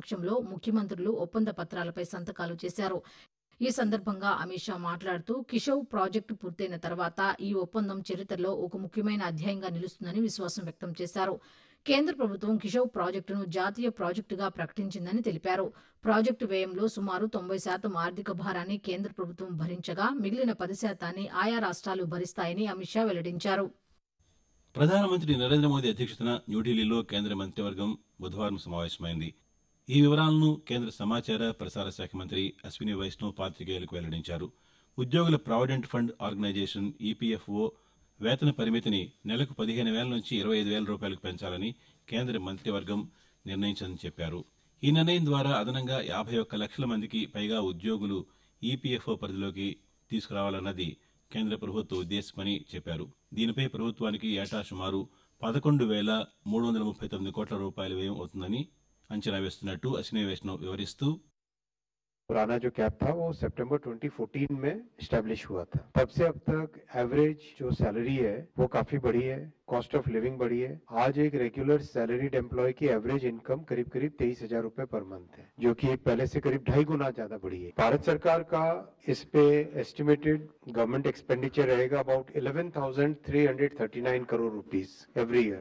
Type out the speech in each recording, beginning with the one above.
సమక్షంలో ముఖ్యమంత్రులు ఒప్పంద పత్రాలపై సంతకాలు చేశారు ఈ సందర్భంగా అమిత్ షా మాట్లాడుతూ కిషోవ్ ప్రాజెక్టు పూర్తయిన తర్వాత ఈ ఒప్పందం చరిత్రలో ఒక ముఖ్యమైన అధ్యాయంగా నిలుస్తుందని విశ్వాసం వ్యక్తం చేశారు కేంద్ర ప్రభుత్వం కిషోవ్ ప్రాజెక్టును జాతీయ ప్రాజెక్టుగా ప్రకటించిందని తెలిపారు ప్రాజెక్టు వ్యయంలో సుమారు తొంభై శాతం ఆర్థిక భారాన్ని కేంద్ర ప్రభుత్వం భరించగా మిగిలిన పది శాతాన్ని ఆయా రాష్ట్రాలు భరిస్తాయని అమిత్ షా వెల్లడించారు ప్రధానమంత్రి నరేంద్ర మోదీ అధ్యక్షతన న్యూఢిల్లీలో కేంద్ర మంత్రివర్గం బుధవారం సమావేశమైంది ఈ వివరాలను కేంద్ర సమాచార ప్రసార శాఖ మంత్రి అశ్విని వైష్ణవ్ పాతికేయులకు వెల్లడించారు ఉద్యోగుల ప్రావిడెంట్ ఫండ్ ఆర్గనైజేషన్ ఈపీఎఫ్ఓ వేతన పరిమితిని నెలకు పదిహేను వేల నుంచి ఇరవై ఐదు వేల రూపాయలకు పెంచాలని కేంద్ర మంత్రివర్గం నిర్ణయించిందని చెప్పారు ఈ నిర్ణయం ద్వారా అదనంగా యాభై ఒక్క లక్షల మందికి పైగా ఉద్యోగులు ఈపీఎఫ్ఓ పరిధిలోకి తీసుకురావాలన్నది కేంద్ర ప్రభుత్వ ఉద్దేశమని చెప్పారు దీనిపై ప్రభుత్వానికి ఏటా సుమారు పదకొండు వేల మూడు వందల ముప్పై తొమ్మిది కోట్ల రూపాయల వ్యయం అవుతుందని అంచనా వేస్తున్నట్టు అశ్విని వైష్ణవ్ వివరిస్తూ पुराना जो कैप था वो सितंबर 2014 में स्टैब्लिश हुआ था तब से अब तक एवरेज जो सैलरी है वो काफी बढ़ी है कॉस्ट ऑफ लिविंग बढ़ी है आज एक रेगुलर सैलरीड एम्प्लॉय की एवरेज इनकम करीब करीब तेईस हजार रूपए पर मंथ है जो कि पहले से करीब ढाई गुना ज्यादा बढ़ी है भारत सरकार का इस पे एस्टिमेटेड गवर्नमेंट एक्सपेंडिचर रहेगा about 11,339 crore rupees every year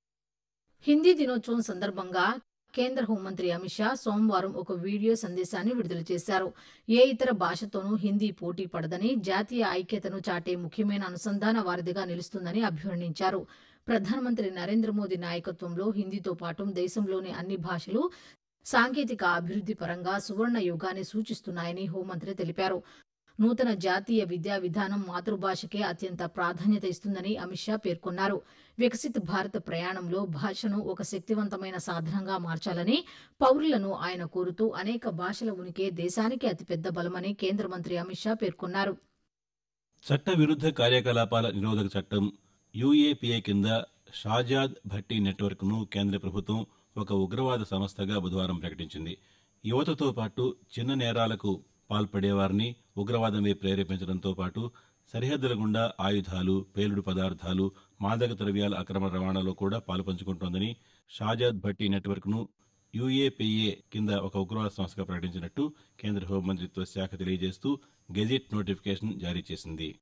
Hindi దినోత్సవం సందర్భంగా కేంద్ర హోంమంత్రి అమిత్ షా సోమవారం ఒక వీడియో సందేశాన్ని విడుదల చేశారు ఏ ఇతర భాషతోనూ హిందీ పోటీ పడదని జాతీయ ఐక్యతను చాటే ముఖ్యమైన అనుసంధాన వారధిగా నిలుస్తుందని అభివర్ణించారు ప్రధానమంత్రి నరేంద్ర మోదీ నాయకత్వంలో హిందీతో పాటు దేశంలోని అన్ని భాషలు సాంకేతిక అభివృద్ది పరంగా సువర్ణ యుగాన్ని సూచిస్తున్నాయని హోంమంత్రి తెలిపారు నూతన జాతీయ విద్యా విధానం మాతృభాషకే అత్యంత ప్రాధాన్యత ఇస్తుందని అమిత్ షా పేర్కొన్నారు వికసిత్ భారత్ ప్రయాణంలో భాషను ఒక శక్తివంతమైన సాధనంగా మార్చాలని పౌరులను ఆయన కోరుతూ అనేక భాషల ఉనికే దేశానికి అతిపెద్ద బలమని కేంద్ర మంత్రి అమిత్ షా పేర్కొన్నారు చట్ట విరుద్ధ కార్యకలాపాల నిరోధక చట్టం యూఏపీఏ కింద షాజాద్ భట్టి నెట్వర్క్ను కేంద్ర ప్రభుత్వం ఒక ఉగ్రవాద సంస్థగా బుధవారం ప్రకటించింది యువతతో పాటు చిన్న నేరాలకు పాల్పడేవారిని ఉగ్రవాదమే ప్రేరేపించడంతో పాటు సరిహద్దుల గుండా ఆయుధాలు పేలుడు పదార్థాలు మాదక ద్రవ్యాల అక్రమ రవాణాలో కూడా పాలుపంచుకుంటోందని షాజాద్ భట్టి నెట్వర్క్ను యూఏపీఏ కింద ఒక ఉగ్రవాద సంస్థగా ప్రకటించినట్టు కేంద్ర హోంమంత్రిత్వ శాఖ తెలియజేస్తూ గెజిట్ నోటిఫికేషన్ జారీ చేసింది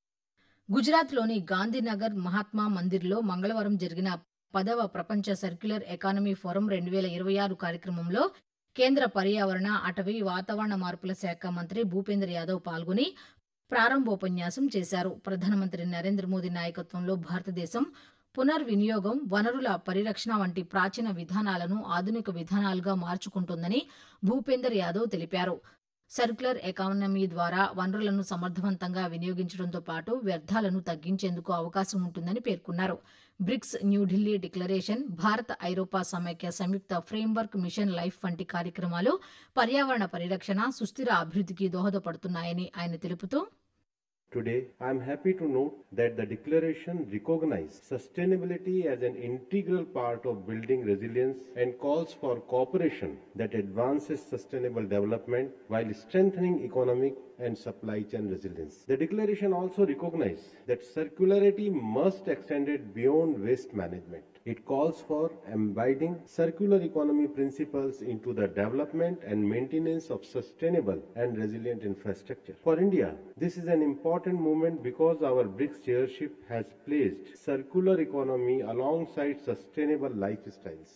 గుజరాత్లోని గాంధీనగర్ మహాత్మా మందిర్లో మంగళవారం జరిగిన పదవ ప్రపంచ సర్క్యులర్ ఎకానమీ ఫోరం రెండు వేల ఇరవై ఆరు కార్యక్రమంలో కేంద్ర పర్యావరణ అటవీ వాతావరణ మార్పుల శాఖ మంత్రి భూపేంద్ర యాదవ్ పాల్గొని ప్రారంభోపన్యాసం చేశారు ప్రధానమంత్రి నరేంద్ర మోదీ నాయకత్వంలో భారతదేశం పునర్వినియోగం వనరుల పరిరక్షణ వంటి ప్రాచీన విధానాలను ఆధునిక విధానాలుగా మార్చుకుంటోందని భూపేందర్ యాదవ్ తెలిపారు సర్క్యులర్ ఎకానమీ ద్వారా వనరులను సమర్థవంతంగా వినియోగించడంతో పాటు వ్యర్థాలను తగ్గించేందుకు అవకాశం ఉంటుందని పేర్కొన్నారు బ్రిక్స్ న్యూఢిల్లీ డిక్లరేషన్ భారత్ ఐరోపా సమైక్య సంయుక్త ఫ్రేమ్వర్క్ మిషన్ లైఫ్ వంటి కార్యక్రమాలు పర్యావరణ పరిరక్షణ సుస్థిర అభివృద్ధికి దోహదపడుతున్నాయని ఆయన తెలుపుతూ Today, I am happy to note that the declaration recognizes sustainability as an integral part of building resilience and calls for cooperation that advances sustainable development while strengthening economic and supply chain resilience. The declaration also recognizes that circularity must extend it beyond waste management. It calls for embedding circular economy principles into the development and maintenance of sustainable and resilient infrastructure. For India, this is an important movement because our BRICS chairship has placed circular economy alongside sustainable lifestyles.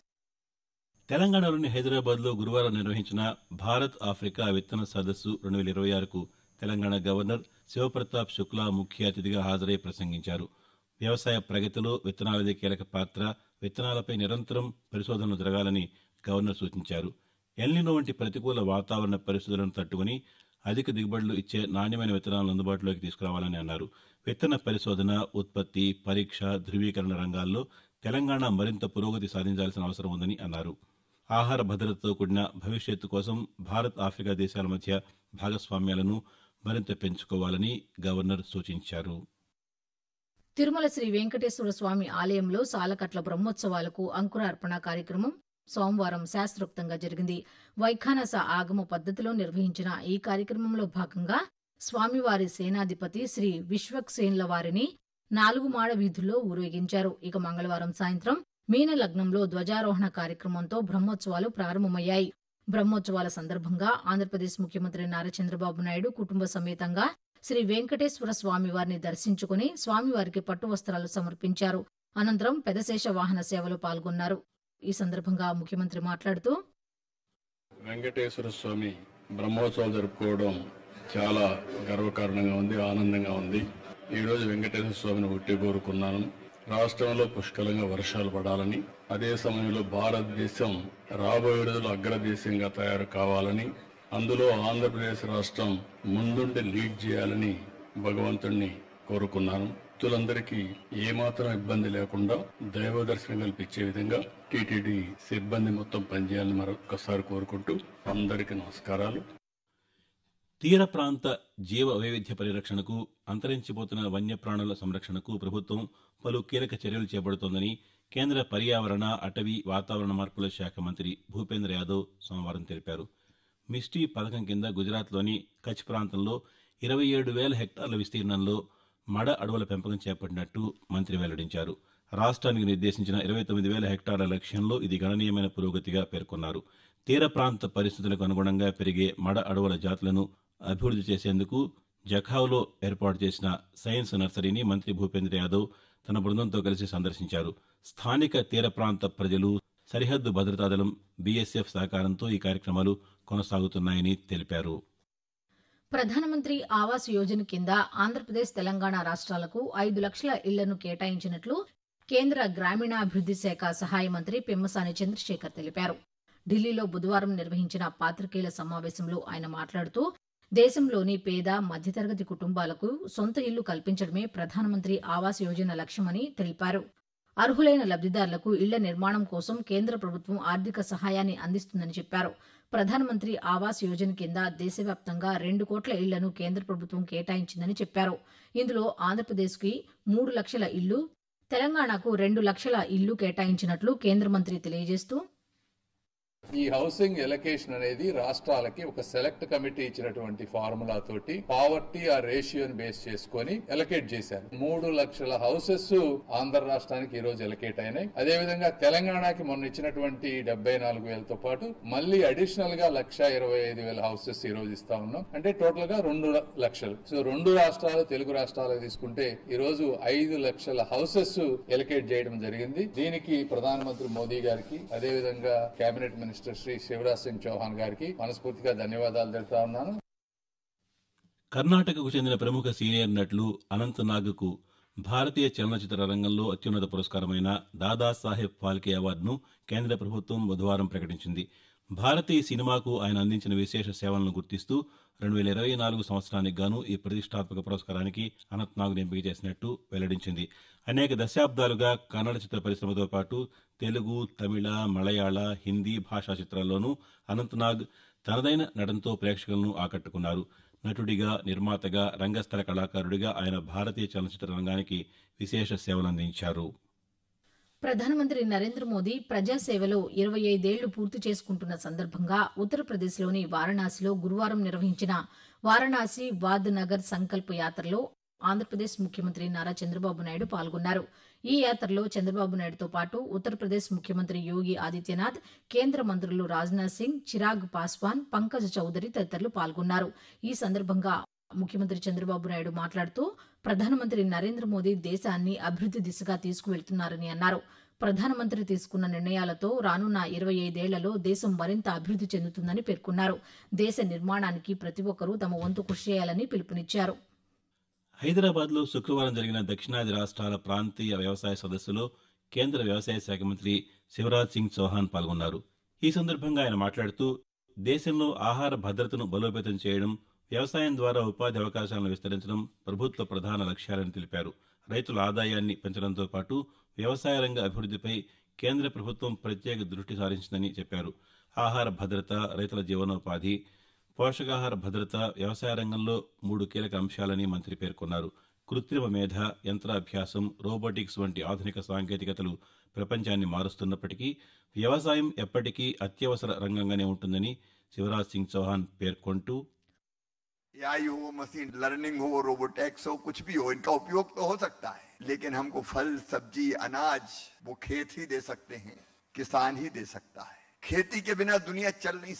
తెలంగాణలోని హైదరాబాద్లో గురువారం నిర్వహించిన Bharat Africa విత్తన సదస్సు రెండు వేల ఇరవై ఆరుకు తెలంగాణ గవర్నర్ శివప్రతాప్ శుక్లా ముఖ్య అతిథిగా హాజరై ప్రసంగించారు వ్యవసాయ ప్రగతిలో విత్తనాలదే కీలక పాత్ర విత్తనాలపై నిరంతరం పరిశోధనలు జరగాలని గవర్నర్ సూచించారు ఎల్నినో వంటి ప్రతికూల వాతావరణ పరిస్థితులను తట్టుకుని అధిక దిగుబడులు ఇచ్చే నాణ్యమైన విత్తనాలను అందుబాటులోకి తీసుకురావాలని అన్నారు విత్తన పరిశోధన ఉత్పత్తి పరీక్ష ధృవీకరణ రంగాల్లో తెలంగాణ మరింత పురోగతి సాధించాల్సిన అవసరం ఉందని అన్నారు ఆహార భద్రతతో కూడిన భవిష్యత్తు కోసం భారత్ ఆఫ్రికా దేశాల మధ్య భాగస్వామ్యాలను మరింత పెంచుకోవాలని గవర్నర్ సూచించారు తిరుమల శ్రీ వెంకటేశ్వర స్వామి ఆలయంలో సాలకట్ల బ్రహ్మోత్సవాలకు అంకురార్పణ కార్యక్రమం సోమవారం శాస్త్రోక్తంగా జరిగింది వైఖానస ఆగమ పద్ధతిలో నిర్వహించిన ఈ కార్యక్రమంలో భాగంగా స్వామివారి సేనాధిపతి శ్రీ విశ్వక్సేన్ల వారిని నాలుగు మాడ వీధుల్లో ఊరేగించారు ఇక మంగళవారం సాయంత్రం మీన లగ్నంలో ధ్వజారోహణ కార్యక్రమంతో బ్రహ్మోత్సవాలు ప్రారంభమయ్యాయి బ్రహ్మోత్సవాల సందర్భంగా ఆంధ్రప్రదేశ్ ముఖ్యమంత్రి నారా చంద్రబాబు నాయుడు కుటుంబ సమేతంగా శ్రీ వెంకటేశ్వర స్వామివారిని దర్శించుకుని స్వామివారికి పట్టు వస్త్రాలు సమర్పించారు అనంతరం పెదశేష వాహన సేవలో పాల్గొన్నారు ఈ సందర్భంగా ముఖ్యమంత్రి మాట్లాడుతూ వెంకటేశ్వర స్వామి బ్రహ్మోత్సవాలు జరుపుకోవడం చాలా గర్వకారణంగా ఉంది ఆనందంగా ఉంది ఈరోజు వెంకటేశ్వర స్వామిని ఒట్టి కోరుకున్నాను రాష్ట్రంలో పుష్కలంగా వర్షాలు పడాలని అదే సమయంలో భారతదేశం రాబోయే రోజుల్లో అగ్రదేశంగా తయారు కావాలని అందులో ఆంధ్రప్రదేశ్ రాష్ట్రం ముందుండి లీడ్ చేయాలని భగవంతుణ్ణి కోరుకున్నాను భక్తులందరికీ ఏమాత్రం ఇబ్బంది లేకుండా దైవ దర్శనం కల్పించే విధంగా టీటీడీ సిబ్బంది మొత్తం పనిచేయాలని మరొకసారి కోరుకుంటూ అందరికీ నమస్కారాలు తీర ప్రాంత జీవ వైవిధ్య పరిరక్షణకు అంతరించిపోతున్న వన్యప్రాణుల సంరక్షణకు ప్రభుత్వం పలు కీలక చర్యలు చేపడుతోందని కేంద్ర పర్యావరణ అటవీ వాతావరణ మార్పుల శాఖ మంత్రి భూపేంద్ర యాదవ్ సోమవారం తెలిపారు మిస్టీ పథకం కింద గుజరాత్లోని కచ్ ప్రాంతంలో ఇరవై ఏడు వేల హెక్టార్ల విస్తీర్ణంలో మడ అడవుల పెంపకం చేపట్టినట్టు మంత్రి వెల్లడించారు రాష్ట్రానికి నిర్దేశించిన ఇరవై తొమ్మిది వేల హెక్టార్ల లక్ష్యంలో ఇది గణనీయమైన పురోగతిగా పేర్కొన్నారు తీర ప్రాంత పరిస్థితులకు అనుగుణంగా పెరిగే మడ అడవుల జాతులను అభివృద్ధి చేసేందుకు జఖావ్లో ఏర్పాటు చేసిన సైన్స్ నర్సరీని మంత్రి భూపేంద్ర యాదవ్ తన బృందంతో కలిసి సందర్శించారు స్థానిక తీర ప్రాంత ప్రజలు సరిహద్దు భద్రతా దళం బీఎస్ఎఫ్ సహకారంతో ఈ కార్యక్రమాలు కొనసాగుతున్నాయని తెలిపారు ప్రధానమంత్రి ఆవాస్ యోజన కింద ఆంధ్రప్రదేశ్ తెలంగాణ రాష్ట్రాలకు ఐదు లక్షల ఇళ్లను కేటాయించినట్లు కేంద్ర గ్రామీణాభివృద్ది శాఖ సహాయ మంత్రి పెమ్మసాని చంద్రశేఖర్ తెలిపారు ఢిల్లీలో బుధవారం నిర్వహించిన పాత్రికేయుల సమావేశంలో ఆయన మాట్లాడుతూ దేశంలోని పేద మధ్యతరగతి కుటుంబాలకు సొంత ఇల్లు కల్పించడమే ప్రధానమంత్రి ఆవాస్ యోజన లక్ష్యమని తెలిపారు అర్హులైన లబ్దిదారులకు ఇళ్ల నిర్మాణం కోసం కేంద్ర ప్రభుత్వం ఆర్థిక సహాయాన్ని అందిస్తుందని చెప్పారు ప్రధానమంత్రి ఆవాస్ యోజన కింద దేశవ్యాప్తంగా రెండు కోట్ల ఇళ్లను కేంద్ర ప్రభుత్వం కేటాయించిందని చెప్పారు ఇందులో ఆంధ్రప్రదేశ్కి మూడు లక్షల ఇళ్లు తెలంగాణకు రెండు లక్షల ఇళ్లు కేటాయించినట్లు కేంద్ర మంత్రి తెలియజేస్తూ ఈ హౌసింగ్ ఎలకేషన్ అనేది రాష్ట్రాలకి ఒక సెలెక్ట్ కమిటీ ఇచ్చినటువంటి ఫార్ములా తోటి పావర్టీ ఆ రేషియోని బేస్ చేసుకొని ఎలకేట్ చేశారు మూడు లక్షల హౌసెస్ ఆంధ్ర రాష్ట్రానికి ఈ రోజు ఎలకేట్ అయినాయి అదే విధంగా తెలంగాణకి మొన్న ఇచ్చినటువంటి డెబ్బై నాలుగు వేలతో పాటు మళ్ళీ అడిషనల్ గా లక్ష ఇరవై ఐదు వేల హౌసెస్ ఈ రోజు ఇస్తా ఉన్నాం అంటే టోటల్ గా రెండు లక్షలు సో రెండు రాష్ట్రాలు తెలుగు రాష్ట్రాలకు తీసుకుంటే ఈ రోజు ఐదు లక్షల హౌసెస్ ఎలకేట్ చేయడం జరిగింది దీనికి ప్రధానమంత్రి మోదీ గారికి అదే విధంగా కేబినెట్ మినిస్టర్ శ్రీ శివరాజ్ సింగ్ చౌహాన్ గారికి మనస్ఫూర్తిగా ధన్యవాదాలు తెలుపుతా ఉన్నాను కర్ణాటకకు చెందిన ప్రముఖ సీనియర్ నటులు అనంత్ నాగ్కు భారతీయ చలనచిత్ర రంగంలో అత్యున్నత పురస్కారమైన దాదాసాహెబ్ ఫాల్కే అవార్డును కేంద్ర ప్రభుత్వం బుధవారం ప్రకటించింది భారతీయ సినిమాకు ఆయన అందించిన విశేష సేవలను గుర్తిస్తూ రెండు వేల ఇరవై నాలుగు సంవత్సరానికి గాను ఈ ప్రతిష్టాత్మక పురస్కారానికి అనంతనాగ్ను ఎంపిక చేసినట్టు వెల్లడించింది అనేక దశాబ్దాలుగా కన్నడ చిత్ర పరిశ్రమతో పాటు తెలుగు తమిళ మలయాళ హిందీ భాషా చిత్రాల్లోనూ అనంతనాగ్ తనదైన నటనతో ప్రేక్షకులను ఆకట్టుకున్నారు నటుడిగా నిర్మాతగా రంగస్థల కళాకారుడిగా ఆయన భారతీయ చలనచిత్ర రంగానికి విశేష సేవలందించారు ప్రధానమంత్రి నరేంద్ర మోదీ ప్రజాసేవలో ఇరవై ఐదేళ్లు పూర్తి చేసుకుంటున్న సందర్భంగా ఉత్తరప్రదేశ్లోని వారణాసిలో గురువారం నిర్వహించిన వారణాసి వాద్ నగర్ సంకల్ప యాత్రలో ఆంధ్రప్రదేశ్ ముఖ్యమంత్రి నారా చంద్రబాబు నాయుడు పాల్గొన్నారు ఈ యాత్రలో చంద్రబాబు నాయుడుతో పాటు ఉత్తరప్రదేశ్ ముఖ్యమంత్రి యోగి ఆదిత్యనాథ్ కేంద్ర మంత్రులు రాజ్నాథ్ సింగ్ చిరాగ్ పాస్వాన్ పంకజ్ చౌదరి తదితరులు పాల్గొన్నారు ఈ సందర్భంగా ముఖ్యమంత్రి చంద్రబాబు నాయుడు మాట్లాడుతూ ప్రధానమంత్రి నరేంద్ర మోదీ దేశాన్ని అభివృద్ది దిశగా తీసుకువెళ్తున్నారని అన్నారు ప్రధానమంత్రి తీసుకున్న నిర్ణయాలతో రానున్న ఇరవై ఐదేళ్లలో దేశం మరింత అభివృద్ది చెందుతుందని పేర్కొన్నారు దేశ నిర్మాణానికి ప్రతి ఒక్కరూ తమ వంతు కృషి చేయాలని పిలుపునిచ్చారు హైదరాబాద్లో శుక్రవారం జరిగిన దక్షిణాది రాష్ట్రాల ప్రాంతీయ వ్యవసాయ సదస్సులో కేంద్ర వ్యవసాయ శాఖ మంత్రి శివరాజ్ సింగ్ చౌహాన్ పాల్గొన్నారు ఈ సందర్భంగా ఆయన మాట్లాడుతూ దేశంలో ఆహార భద్రతను బలోపేతం చేయడం వ్యవసాయం ద్వారా ఉపాధి అవకాశాలను విస్తరించడం ప్రభుత్వ ప్రధాన లక్ష్యాలని తెలిపారు రైతుల ఆదాయాన్ని పెంచడంతో పాటు వ్యవసాయ రంగ అభివృద్ధిపై కేంద్ర ప్రభుత్వం ప్రత్యేక దృష్టి సారించిందని చెప్పారు ఆహార భద్రత రైతుల జీవనోపాధి పోషకాహార భద్రత వ్యవసాయ రంగంలో మూడు కీలక అంశాలని మంత్రి పేర్కొన్నారు కృత్రిమ మేధ యంత్రాభ్యాసం రోబోటిక్స్ వంటి ఆధునిక సాంకేతికతలు ప్రపంచాన్ని మారుస్తున్నప్పటికీ వ్యవసాయం ఎప్పటికీ అత్యవసర రంగంగానే ఉంటుందని శివరాజ్ సింగ్ చౌహాన్ పేర్కొంటూ एआई हो मशीन लर्निंग हो रोबोटेक्स हो कुछ भी हो इनका उपयोग तो हो सकता है लेकिन हमको फल सब्जी अनाज वो खेत ही दे सकते हैं किसान ही दे सकता है खेती के बिना दुनिया चल नहीं